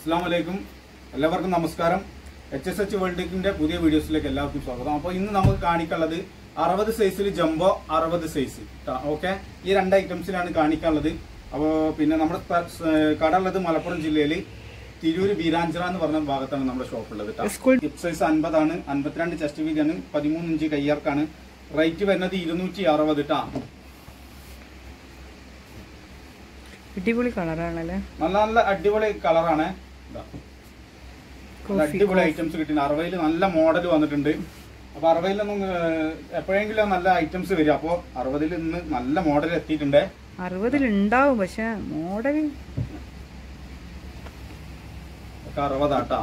അസ്സാം വലൈക്കും എല്ലാവർക്കും നമസ്കാരം എച്ച് എസ് എച്ച് വേൾഡിന്റെ പുതിയ വീഡിയോസിലേക്ക് എല്ലാവർക്കും സ്വാഗതം അപ്പോൾ ഇന്ന് നമുക്ക് കാണിക്കാനുള്ളത് അറുപത് സൈസിൽ ജംബോ അറുപത് സൈസ് ഓക്കെ ഈ രണ്ട് ഐറ്റംസിലാണ് കാണിക്കാനുള്ളത് അപ്പോൾ പിന്നെ നമ്മുടെ സ്ഥ- സ്- കട ഉള്ളത് മലപ്പുറം ജില്ലയിൽ തിരൂര് ബീരാഞ്ചിറ എന്ന് പറഞ്ഞ ഭാഗത്താണ് നമ്മുടെ ഷോപ്പ് ഉള്ളത് സ്കൂൾ ഹിപ്പ് സൈസ് അൻപതാണ് അൻപത്തിരണ്ട് ചെസ്റ്റ് വീതിയാണ് പതിമൂന്ന് ഇഞ്ച് കയ്യാർക്കാണ് റേറ്റ് വരുന്നത് ഇരുന്നൂറ്റി അറുപത് ട്ടാ അടിപൊളി കളറാണല്ലേ നല്ല നല്ല അടിപൊളി കളറാണ് ഇതാ നല്ല കോഫി അടിപൊളി ഐറ്റംസ് കിട്ടി അറുപതിൽ നല്ല മോഡൽ വന്നിട്ടുണ്ട് അപ്പൊ അറുപതിലൊന്നും ഏഹ്, എപ്പോഴെങ്കിലും നല്ല ഐറ്റംസ് വരും അപ്പോ അറുപതിൽ ഇന്ന് നല്ല മോഡൽ എത്തിയിട്ടുണ്ട് അറുപതിൽ ഉണ്ടാവും പക്ഷെ മോഡൽ ഒക്കെ അറുപതാട്ടാ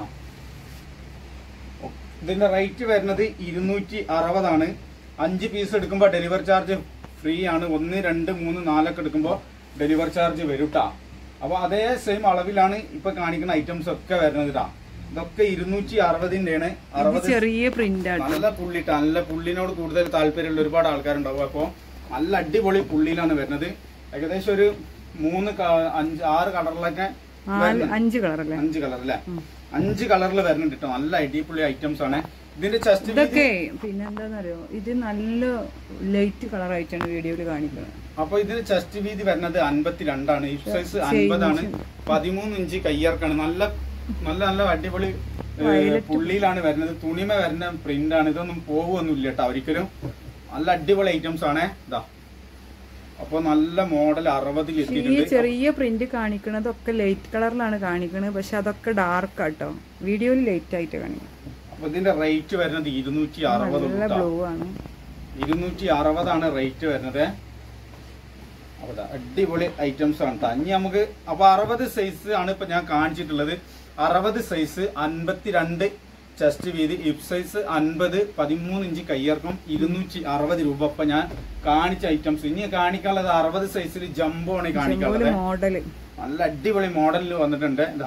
ഇതിന്റെ റേറ്റ് വരുന്നത് ഇരുന്നൂറ്റി അറുപതാണ് അഞ്ച് പീസ് എടുക്കുമ്പോൾ ഡെലിവറി ചാർജ് ഫ്രീ ആണ് ഒന്ന് രണ്ട് മൂന്ന് നാലൊക്കെ എടുക്കുമ്പോൾ ഡെലിവറി ചാർജ് വരൂട്ടാ അപ്പൊ അതേ സെയിം അളവിലാണ് ഇപ്പൊ കാണിക്കുന്ന ഐറ്റംസ് ഒക്കെ വരുന്നത് ട്ടാ ഇതൊക്കെ ഇരുന്നൂറ്റി അറുപതിന്റെയാണ് അറുപത് ചെറിയ പ്രിന്റ് ആട്ടോ നല്ല പുള്ളിട്ട നല്ല പുള്ളിനോട് കൂടുതൽ താല്പര്യമുള്ള ഒരുപാട് ആൾക്കാരുണ്ടാവും അപ്പോൾ നല്ല അടിപൊളി പുള്ളിയിലാണ് വരുന്നത് ഏകദേശം ഒരു മൂന്ന് ക- അഞ്ച് ആറ് കളറിലൊക്കെ നാല് അഞ്ച് കളറല്ലേ അഞ്ച് കളർ അല്ലേ അഞ്ച് കളറിൽ വരുന്നുണ്ട് കേട്ടോ നല്ല അടിപൊളി ഐറ്റംസ് ആണ് ഇതിന്റെ ചെസ്റ്റ് ഇതൊക്കെ പിന്നെന്താന്നറിയോ ഇത് നല്ല ലൈറ്റ് കളർ ആയിട്ടാണ് വീഡിയോയിൽ കാണിക്കുന്നത് അപ്പൊ ഇതിന് ചെസ്റ്റ് വീതി വരുന്നത് അൻപത്തിരണ്ടാണ് ഹിപ് സൈസ് അൻപതാണ് പതിമൂന്ന് ഇഞ്ച് കയ്യർക്കാണ് നല്ല നല്ല നല്ല അടിപൊളി ഏഹ്, പുള്ളിയിലാണ് വരുന്നത് തുണിമ വരുന്ന പ്രിന്റ് ആണ് ഇതൊന്നും പോവുമൊന്നുമില്ല കേട്ടോ ഒരിക്കലും നല്ല അടിപൊളി ഐറ്റംസ് ആണ് ഇതാ അപ്പൊ നല്ല മോഡൽ അറുപതിൽ ഈ എത്തിയിട്ടുണ്ട് ചെറിയ പ്രിന്റ് കാണിക്കണതൊക്കെ ലൈറ്റ് കളറിലാണ് കാണിക്കുന്നത് പക്ഷെ അതൊക്കെ ഡാർക്ക് ആട്ടോ വീഡിയോയിൽ ലൈറ്റ് ആയിട്ട് കാണിക്കും അപ്പൊ ഇതിന്റെ റേറ്റ് വരുന്നത് ഇരുന്നൂറ്റി അറുപത് നല്ല ബ്ലൂ ആണ് ഇരുന്നൂറ്റി അറുപതാണ് റേറ്റ് വരുന്നത് അപ്പൊ ദാ അടിപൊളി ഐറ്റംസ് ആണ് ട്ടോ. ഇനി നമുക്ക് അപ്പൊ അറുപത് സൈസ് ആണ് ഇപ്പൊ ഞാൻ കാണിച്ചിട്ടുള്ളത് അറുപത് സൈസ് അൻപത്തിരണ്ട് ചെസ്റ്റ് വീതി ഹിപ് സൈസ് അൻപത് പതിമൂന്ന് ഇഞ്ച് കയ്യിറക്കം ഇരുന്നൂറ്റി അറുപത് രൂപ ഇപ്പൊ ഞാൻ കാണിച്ച ഐറ്റംസ് ഇനി കാണിക്കാനുള്ളത് അറുപത് സൈസിൽ ജംബോ ആണ് കാണിക്കാനുള്ളത് മോഡല് നല്ല അടിപൊളി മോഡലിൽ വന്നിട്ടുണ്ട് ഇതാ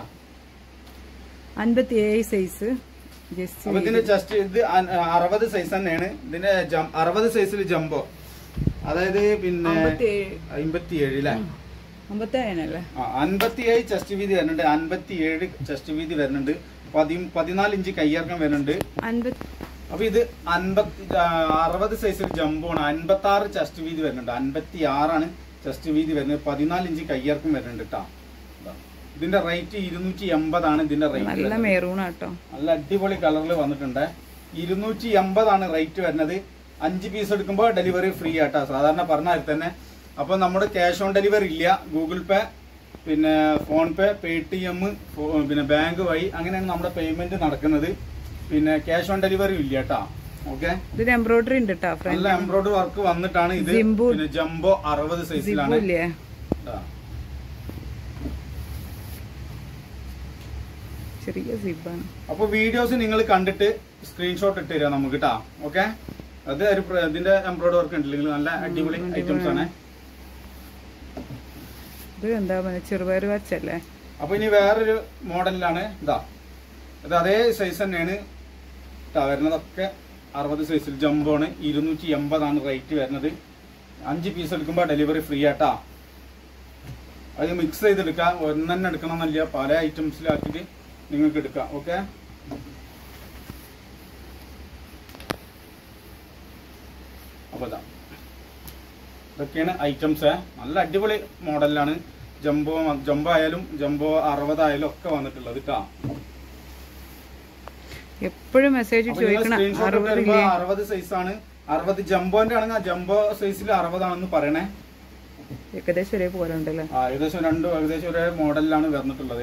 അൻപത്തി ഏഴ് സൈസ് ജസ്റ്റ് അപ്പൊ ഇതിന്റെ ജസ്റ്റ് ഇത് അൻ- അറുപത് സൈസ് തന്നെയാണ് ഇതിന്റെ ജം- അറുപത് സൈസിൽ ജംബോ അതായത് പിന്നെ അമ്പത്തിയേഴ് അമ്പത്തിയേഴ് അല്ലേ അമ്പത്തേഴല്ലേ അൻപത്തിയേഴ് ചെസ്റ്റ് വീതി വരുന്നുണ്ട് അൻപത്തിയേഴ് ചെസ്റ്റ് വീതി വരുന്നുണ്ട് പതി പതിനാല് ഇഞ്ച് കയ്യിറക്കം വരുന്നുണ്ട് അൻപത്തി അപ്പൊ ഇത് അൻപത്തി ആ, അറുപത് സൈസിൽ ജംബോ ആണ് അൻപത്തി ആറ് ചെസ്റ്റ് വീതി വരുന്നുണ്ട് അൻപത്തി ആറാണ് ചെസ്റ്റ് വീതി വരുന്നത് പതിനാല് ഇഞ്ച് കയ്യിറക്കം വരുന്നുണ്ട് കേട്ടോ ഇതിന്റെ റേറ്റ് ഇരുന്നൂറ്റി എൺപതാണ് ഇതിന്റെ റേറ്റ് നല്ല മെറൂൺ ആട്ടോ നല്ല അടിപൊളി കളറിൽ വന്നിട്ടുണ്ട് ഇരുന്നൂറ്റി എൺപതാണ് റേറ്റ് വരുന്നത് അഞ്ച് പീസ് എടുക്കുമ്പോൾ ഡെലിവറി ഫ്രീ ആട്ടാ സാധാരണ പറഞ്ഞാൽ തന്നെ അപ്പൊ നമ്മുടെ ക്യാഷ് ഓൺ ഡെലിവറി ഇല്ല ഗൂഗിൾ പേ പിന്നെ PhonePe Paytm പിന്നെ ബാങ്ക് വഴി അങ്ങനെയാണ് നമ്മുടെ പേയ്മെന്റ് നടക്കുന്നത് പിന്നെ ക്യാഷ് ഓൺ ഡെലിവറി ഇല്ല കേട്ടാ ഓക്കെ ഇതിന് എംബ്രോയിഡറി ഉണ്ട് കേട്ടോ ഫ്രണ്ട് നല്ല എംബ്രോയിഡറി വർക്ക് വന്നിട്ടാണ് ഇത് Zimbo. പിന്നെ ജംബോ അറുപത് സൈസിലാണ് ഇല്ലേ ട്ടാ. ചെറിയ സിബാണ് അപ്പൊ വീഡിയോസ് നിങ്ങൾ കണ്ടിട്ട് സ്ക്രീൻഷോട്ട് ഇട്ട് തരാം നമുക്ക് കേട്ടാ ഓക്കെ അത് ഒരു പ്ര- ഇതിന്റെ എംബ്രോയിഡറി വർക്ക് ഉണ്ടെങ്കിൽ നല്ല അടിപൊളി ഐറ്റംസ് ആണ് ഇത് എന്താ പറയുക ചെറുപയർ വച്ചല്ലേ അപ്പൊ ഇനി വേറൊരു മോഡലിലാണ് ഇതാ ഇത് അതേ സൈസ് തന്നെയാണ് ട്ടാ വരുന്നതൊക്കെ അറുപത് സൈസിൽ ജംബോ ആണ് ഇരുന്നൂറ്റി എൺപതാണ് റേറ്റ് വരുന്നത് അഞ്ച് പീസ് എടുക്കുമ്പോൾ ഡെലിവറി ഫ്രീ ആട്ടാ അത് മിക്സ് ചെയ്തെടുക്കാം ഒന്നെന്നെ എടുക്കണമെന്നില്ല പല ഐറ്റംസിലാക്കിയിട്ട് നിങ്ങൾക്ക് എടുക്കാം ഓക്കെ അപ്പൊ ഇതാ ഇതൊക്കെയാണ് ഐറ്റംസ് നല്ല അടിപൊളി മോഡലിലാണ് ജംബോ ജംബോ ആയാലും ജംബോ അറുപതായാലും ഒക്കെ വന്നിട്ടുള്ളത് കേട്ടോ എപ്പോഴും മെസ്സേജ് ചോദിക്കണം സ്ക്രീൻഷോട്ട് അറുപതില്ലേ അറുപത് സൈസ് ആണ് അറുപത് ജംബോന്റെ ആണെങ്കിൽ ജംബോ സൈസിൽ അറുപതാണെന്ന് പറയണേ ഏകദേശം ഒരേ പോലെ ഉണ്ടല്ലേ ആ ഏകദേശം രണ്ടും ഏകദേശം ഒരേ മോഡലിലാണ് വന്നിട്ടുള്ളത്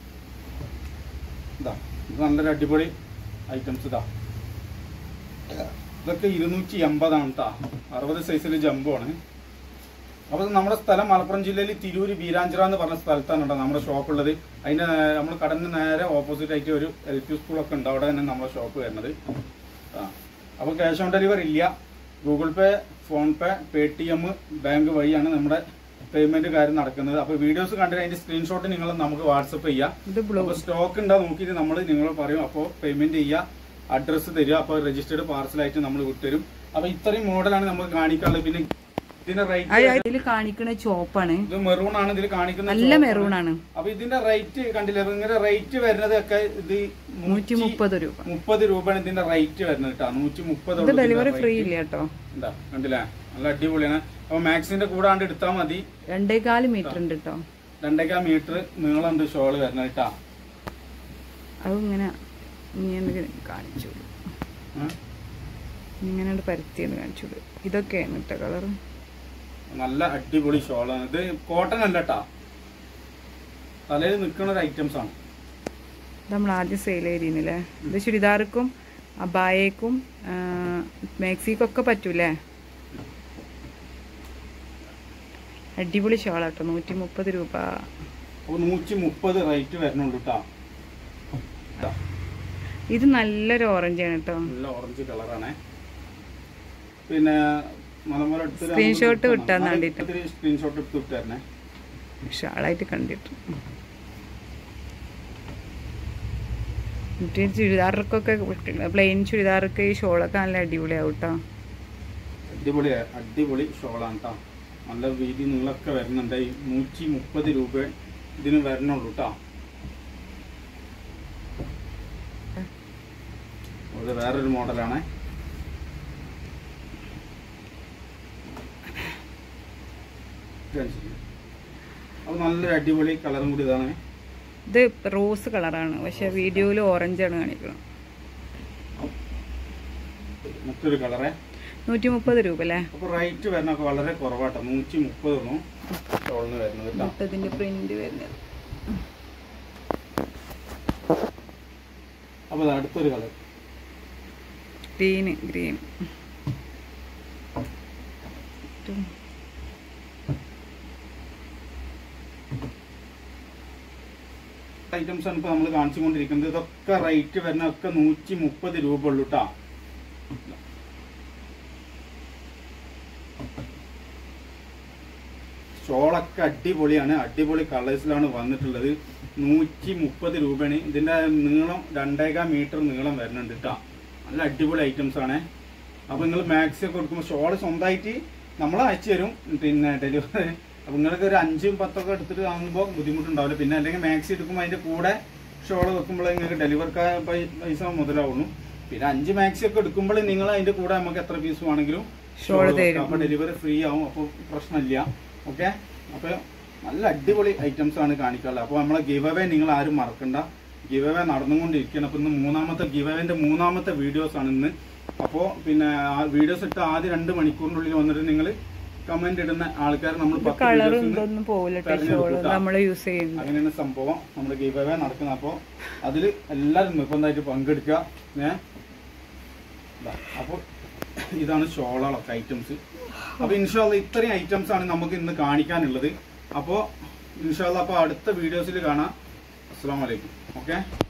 ഇതാ ഇത് നല്ലൊരു അടിപൊളി ഐറ്റംസ് ഇതാ ഇതൊക്കെ ഇരുന്നൂറ്റി എൺപതാണ് കേട്ടോ അറുപത് സൈസിൽ ജംബോ ആണ് അപ്പൊ ഇത് നമ്മുടെ സ്ഥലം മലപ്പുറം ജില്ലയിൽ തിരൂര് ബീരാഞ്ചിറ എന്ന് പറഞ്ഞ സ്ഥലത്താണ് കേട്ടോ നമ്മുടെ ഷോപ്പ് ഉള്ളത് അതിന്റെ നേ- നമ്മൾ കടന്ന് നേരെ ഓപ്പോസിറ്റ് ആയിട്ട് ഒരു എൽ പി സ്കൂളൊക്കെ ഉണ്ട് അവിടെ തന്നെ നമ്മുടെ ഷോപ്പ് വരുന്നത് ആ അപ്പൊ ക്യാഷ് ഓൺ ഡെലിവറി ഇല്ല Google Pay PhonePe Paytm bank വഴിയാണ് നമ്മുടെ പേയ്മെന്റ് കാര്യം നടക്കുന്നത് അപ്പൊ വീഡിയോസ് കണ്ടിട്ട് അതിന്റെ സ്ക്രീൻഷോട്ട് നിങ്ങൾ നമുക്ക് വാട്സപ്പ് ചെയ്യാം ഇത് ബ്ലൂ അപ്പൊ സ്റ്റോക്ക് ഉണ്ടോ നോക്കിയിട്ട് നമ്മൾ നിങ്ങൾ പറയും അപ്പോൾ പേയ്മെന്റ് ചെയ്യുക അഡ്രസ്സ് തരിക അപ്പോൾ രജിസ്റ്റേർഡ് പാർസലായിട്ട് നമ്മൾ വിട്ടുതരും അപ്പൊ ഇത്രയും മോഡലാണ് നമ്മൾ കാണിക്കാനുള്ളത് പിന്നെ ഇതിന്റെ റേറ്റ് ഇതിൽ കാണിക്കണ ചോപ്പാണ് ഇത് മെറൂൺ ആണ് ഇതിൽ കാണിക്കുന്നത് നല്ല ചുവപ്പാണ്. മെറൂൺ ആണ് അപ്പൊ ഇതിന്റെ റേറ്റ് കണ്ടില്ലേ ഇങ്ങനെ റേറ്റ് വരുന്നത് ഒക്കെ ഇത് നൂറ്റി മുപ്പത് രൂപ മുപ്പത് രൂപയാണ് ഇതിന്റെ റേറ്റ് വരുന്നത് കേട്ടോ നൂറ്റി മുപ്പത് ഇത് ഡെലിവറി ഫ്രീ ഇല്ല കേട്ടോ എന്താ കണ്ടില്ലേ നല്ല അടിപൊളിയാണ് അപ്പൊ മാക്സിന്റെ കൂടെ ആണ്ട് എടുത്താൽ മതി രണ്ടേകാല് മീറ്റർ ഉണ്ട് കേട്ടോ രണ്ടേക്കാ മീറ്റർ നീളമുണ്ട് ഷോള് വരുന്നത് കേട്ടാ അത് ഇങ്ങനെ ഇങ്ങനെ കാണിച്ചു വിടും ഉം. ഇങ്ങനെ പരത്തിയെന്ന് കാണിച്ചു വിടും ഇതൊക്കെയാണ് കേട്ടോ കളർ നല്ല അടിപൊളി ഷോളാണ് ഇത് കോട്ടൺ അല്ല കേട്ടാ തലയിൽ നിൽക്കുന്ന ഒരു ഐറ്റംസ് ആണ് നമ്മൾ ആദ്യം സെയിൽ ചെയ്തിരുന്നില്ലേ ഇത് ചുരിദാർക്കും അബായക്കും മാക്സിക്കൊക്കെ പറ്റൂലേ അടിപൊളി ഷോളാട്ടോ നൂറ്റി മുപ്പത് രൂപ അപ്പൊ നൂറ്റി മുപ്പത് റേറ്റ് വരുന്നുള്ളൂ കേട്ടാ ഇതാ, ഇത് നല്ലൊരു ഓറഞ്ചാണ് കേട്ടോ നല്ല ഓറഞ്ച് കളറാണ് പിന്നെ മലമൂല എടുത്ത് Screenshot വിട്ടാ വേണ്ടിയിട്ട്. സ്ക്രീൻഷോട്ട് എടുത്ത് വിട്ടായിരുന്നേ ഷാളായിട്ട് കണ്ടിട്ട് മറ്റേ ചുരിദാർക്കൊക്കെ പ്ലെയിൻ ചുരിദാറൊക്കെ ഈ ഷോളൊക്കെ നല്ല അടിപൊളിയാവും കേട്ടോ അടിപൊളി അടിപൊളി ഷോളാണ് കേട്ടോ നല്ല വീതി നീളമൊക്കെ വരുന്നുണ്ട് ഈ നൂറ്റി മുപ്പത് രൂപ ഇതിന് വരണുള്ളൂ കേട്ടോ ഇത് വേറൊരു മോഡലാണ് അത് നല്ലൊരു അടിപൊളി കളറും കൂടി ഇതാണ് ഇത് റോസ് കളറാണ് പക്ഷെ വീഡിയോയിൽ ഓറഞ്ചാണ് കാണിക്കുന്നത് മറ്റൊരു കളറേ നൂറ്റി മുപ്പത് രൂപ അല്ലേ അപ്പോൾ റേറ്റ് വരുന്നൊക്കെ വളരെ കുറവാട്ടോ നൂറ്റി മുപ്പതൊന്നും ഷോളിന് വരുന്നത് കേട്ടോ ഇതിന്റെ പ്രിന്റ് വരുന്നത് അപ്പോൾ അടുത്തൊരു കളർ ഗ്രീന് ഗ്രീൻ ഐറ്റംസ് ആണ് ഇപ്പോൾ നമ്മൾ കാണിച്ചുകൊണ്ടിരിക്കുന്നത് ഇതൊക്കെ റേറ്റ് വരുന്ന ഒക്കെ നൂറ്റി മുപ്പത് രൂപ ഉള്ളൂ കേട്ടോ ഷോളൊക്കെ അടിപൊളിയാണ് അടിപൊളി കളേഴ്സിലാണ് വന്നിട്ടുള്ളത് നൂറ്റി മുപ്പത് രൂപയാണ് ഇതിന്റെ നീളം രണ്ടേകാ മീറ്റർ നീളം വരുന്നുണ്ട് കേട്ടോ നല്ല അടിപൊളി ഐറ്റംസ് ആണ് അപ്പൊ നിങ്ങൾ മാക്സി ഒക്കെ കൊടുക്കുമ്പോൾ ഷോള് സ്വന്തമായിട്ട് നമ്മൾ അയച്ചു തരും പിന്നെ ഡെലിവറി അപ്പൊ നിങ്ങൾക്ക് ഒരു അഞ്ചും പത്തൊക്കെ എടുത്തിട്ട് വാങ്ങുമ്പോൾ ബുദ്ധിമുട്ടുണ്ടാവില്ല പിന്നെ അല്ലെങ്കിൽ മാക്സി എടുക്കുമ്പോൾ അതിന്റെ കൂടെ ഷോള് വെക്കുമ്പോൾ നിങ്ങൾക്ക് ഡെലിവറി പൈസ മുതലാവുന്നു പിന്നെ അഞ്ച് മാക്സി ഒക്കെ എടുക്കുമ്പോൾ നിങ്ങൾ അതിന്റെ കൂടെ നമുക്ക് എത്ര പീസ് വേണമെങ്കിലും ഷോള് തരും. അപ്പൊ ഡെലിവറി ഫ്രീ ആവും അപ്പോൾ പ്രശ്നമില്ല ഓക്കെ അപ്പൊ നല്ല അടിപൊളി ഐറ്റംസ് ആണ് കാണിക്കാനുള്ളത് അപ്പോൾ നമ്മളെ ഗിവ് അവേ നിങ്ങൾ ആരും മറക്കണ്ട ഗിവ് അവേ നടന്നുകൊണ്ടിരിക്കുകയാണ് അപ്പൊ ഇന്ന് മൂന്നാമത്തെ ഗിവ് അവേന്റെ മൂന്നാമത്തെ വീഡിയോസ് ആണ് ഇന്ന് അപ്പോൾ പിന്നെ ആ വീഡിയോസ് ഇട്ട് ആദ്യം രണ്ട് മണിക്കൂറിനുള്ളിൽ വന്നിട്ട് നിങ്ങൾ കമന്റ് ഇടുന്ന ആൾക്കാർ നമ്മൾ പത്ത് കളർ videos ന്ന് ഇതൊന്നും പോവില്ല കേട്ടോ തെരഞ്ഞെടുക്കും ഷോള് കേട്ടോ. നമ്മൾ യൂസ് ചെയ്യുന്നത് അങ്ങനെയാണ് സംഭവം നമ്മുടെ ഗീവ് അവേ നടക്കുന്നത് അപ്പോൾ അതിൽ എല്ലാവരും നിർബന്ധമായിട്ട് പങ്കെടുക്കുക ഏ അപ്പോൾ ഇതാണ് ഷോളകളൊക്കെ ഐറ്റംസ് അപ്പോൾ ഇൻഷാല്ല ഇത്രയും ഐറ്റംസ് ആണ് നമുക്ക് ഇന്ന് കാണിക്കാനുള്ളത് അപ്പോൾ ഇൻഷാല്ല അപ്പോൾ അടുത്ത വീഡിയോസിൽ കാണാം അസ്സാം വലൈക്കും ഓക്കെ